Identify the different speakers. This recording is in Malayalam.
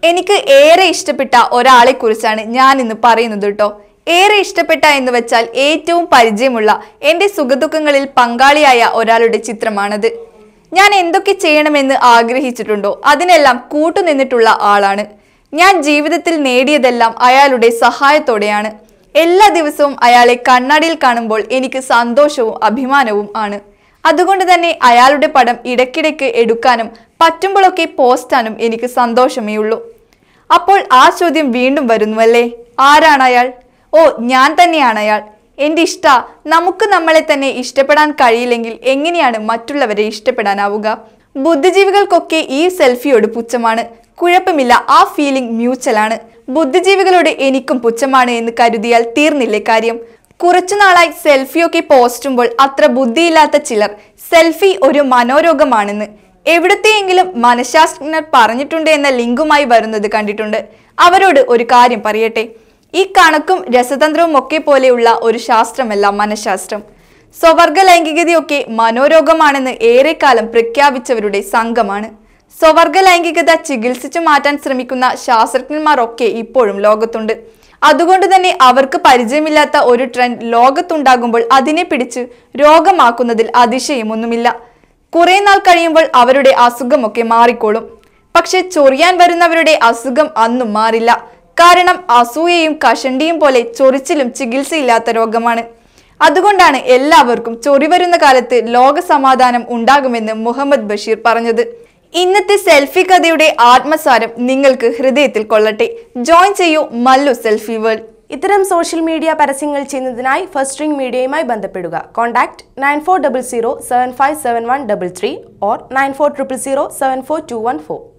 Speaker 1: എനിക്ക് ഏറെ ഇഷ്ടപ്പെട്ട ഒരാളെ കുറിച്ചാണ് ഞാൻ ഇന്ന് പറയുന്നത് കേട്ടോ ഏറെ ഇഷ്ടപ്പെട്ട എന്ന് വെച്ചാൽ ഏറ്റവും പരിചയമുള്ള എൻ്റെ സുഖദുഃഖങ്ങളിൽ പങ്കാളിയായ ഒരാളുടെ ചിത്രമാണത് ഞാൻ എന്തൊക്കെ ചെയ്യണമെന്ന് ആഗ്രഹിച്ചിട്ടുണ്ടോ അതിനെല്ലാം കൂട്ടുനിന്നിട്ടുള്ള ആളാണ് ഞാൻ ജീവിതത്തിൽ നേടിയതെല്ലാം അയാളുടെ സഹായത്തോടെയാണ് എല്ലാ ദിവസവും അയാളെ കണ്ണാടിയിൽ കാണുമ്പോൾ എനിക്ക് സന്തോഷവും അഭിമാനവും ആണ് അതുകൊണ്ട് തന്നെ അയാളുടെ പടം ഇടയ്ക്കിടയ്ക്ക് എടുക്കാനും പറ്റുമ്പോഴൊക്കെ പോസ്റ്റാനും എനിക്ക് സന്തോഷമേ ഉള്ളൂ അപ്പോൾ ആ ചോദ്യം വീണ്ടും വരുന്നുവല്ലേ ആരാണ് അയാൾ ഓ ഞാൻ തന്നെയാണ് അയാൾ എൻ്റെ ഇഷ്ട നമുക്ക് നമ്മളെ തന്നെ ഇഷ്ടപ്പെടാൻ കഴിയില്ലെങ്കിൽ എങ്ങനെയാണ് മറ്റുള്ളവരെ ഇഷ്ടപ്പെടാനാവുക ബുദ്ധിജീവികൾക്കൊക്കെ ഈ സെൽഫിയോട് പുച്ഛമാണ് കുഴപ്പമില്ല ആ ഫീലിംഗ് മ്യൂച്വലാണ് ബുദ്ധിജീവികളോട് എനിക്കും പുച്ഛമാണ് എന്ന് കരുതിയാൽ തീർന്നില്ലേ കാര്യം കുറച്ചു നാളായി സെൽഫിയൊക്കെ പോസ്റ്റുമ്പോൾ അത്ര ബുദ്ധിയില്ലാത്ത ചിലർ സെൽഫി ഒരു മനോരോഗമാണെന്ന് എവിടത്തെയെങ്കിലും മനഃശാസ്ത്രജ്ഞർ പറഞ്ഞിട്ടുണ്ട് എന്ന ലിങ്കുമായി വരുന്നത് കണ്ടിട്ടുണ്ട് അവരോട് ഒരു കാര്യം പറയട്ടെ ഈ കണക്കും രസതന്ത്രവും ഒക്കെ പോലെയുള്ള ഒരു ശാസ്ത്രമല്ല മനഃശാസ്ത്രം സ്വവർഗ ലൈംഗികതയൊക്കെ മനോരോഗമാണെന്ന് ഏറെക്കാലം പ്രഖ്യാപിച്ചവരുടെ സംഘമാണ് സ്വവർഗ ലൈംഗികത ചികിത്സിച്ചു മാറ്റാൻ ശ്രമിക്കുന്ന ശാസ്ത്രജ്ഞന്മാരൊക്കെ ഇപ്പോഴും ലോകത്തുണ്ട് അതുകൊണ്ട് തന്നെ അവർക്ക് പരിചയമില്ലാത്ത ഒരു ട്രെൻഡ് ലോകത്തുണ്ടാകുമ്പോൾ അതിനെ പിടിച്ച് രോഗമാക്കുന്നതിൽ അതിശയമൊന്നുമില്ല കുറെ നാൾ കഴിയുമ്പോൾ അവരുടെ അസുഖമൊക്കെ മാറിക്കോളും പക്ഷെ ചൊറിയാൻ വരുന്നവരുടെ അസുഖം അന്നും മാറില്ല കാരണം അസൂയയും കഷണ്ടിയും പോലെ ചൊറിച്ചിലും ചികിത്സയില്ലാത്ത രോഗമാണ് അതുകൊണ്ടാണ് എല്ലാവർക്കും ചൊറി വരുന്ന കാലത്ത് ലോക സമാധാനം ഉണ്ടാകുമെന്ന് മുഹമ്മദ് ബഷീർ പറഞ്ഞത് ഇന്നത്തെ സെൽഫി കഥയുടെ ആത്മസാരം നിങ്ങൾക്ക് ഹൃദയത്തിൽ കൊള്ളട്ടെ ജോയിൻ ചെയ്യൂ മല്ലു സെൽഫി വേൾഡ്
Speaker 2: ഇത്തരം സോഷ്യൽ മീഡിയ പരസ്യങ്ങൾ ചെയ്യുന്നതിനായി ഫസ്റ്റ് റിംഗ് മീഡിയയുമായി ബന്ധപ്പെടുക contact nine four double zero seven five seven one double three or nine four triple zero seven four two one four